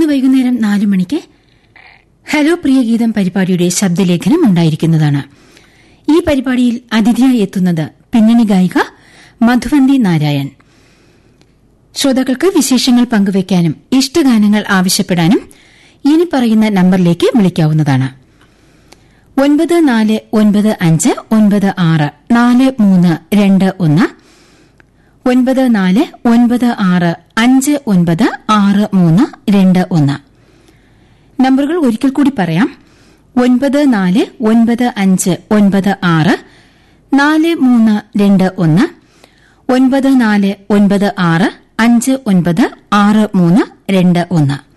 വൈകുന്നേരം നാല് മണിക്ക് ഹലോ പ്രിയ ഗീതം പരിപാടിയുടെ ശബ്ദലേഖനം ഉണ്ടായിരിക്കുന്നതാണ് ഈ പരിപാടിയിൽ അതിഥിയായി എത്തുന്നത് പിന്നണി ഗായിക മധുവന്തി നാരായൺ ശ്രോതാക്കൾക്ക് വിശേഷങ്ങൾ പങ്കുവയ്ക്കാനും ഇഷ്ടഗാനങ്ങൾ ആവശ്യപ്പെടാനും ഇനി പറയുന്ന നമ്പറിലേക്ക് വിളിക്കാവുന്നതാണ് ഒൻപത് നാല് ഒൻപത് അഞ്ച് ഒൻപത് ആറ് നാല് മൂന്ന് രണ്ട് ഒന്ന് ഒൻപത് നാല് ഒൻപത് ആറ് അഞ്ച് ഒൻപത് ആറ് മൂന്ന് രണ്ട് ഒന്ന് നമ്പറുകൾ ഒരിക്കൽ കൂടി പറയാം ഒൻപത് നാല് ഒൻപത് അഞ്ച് ഒൻപത് ആറ് നാല് മൂന്ന് രണ്ട് ഒന്ന് ഒൻപത് നാല് ഒൻപത് ആറ് അഞ്ച് ഒൻപത് ആറ് മൂന്ന് രണ്ട് ഒന്ന്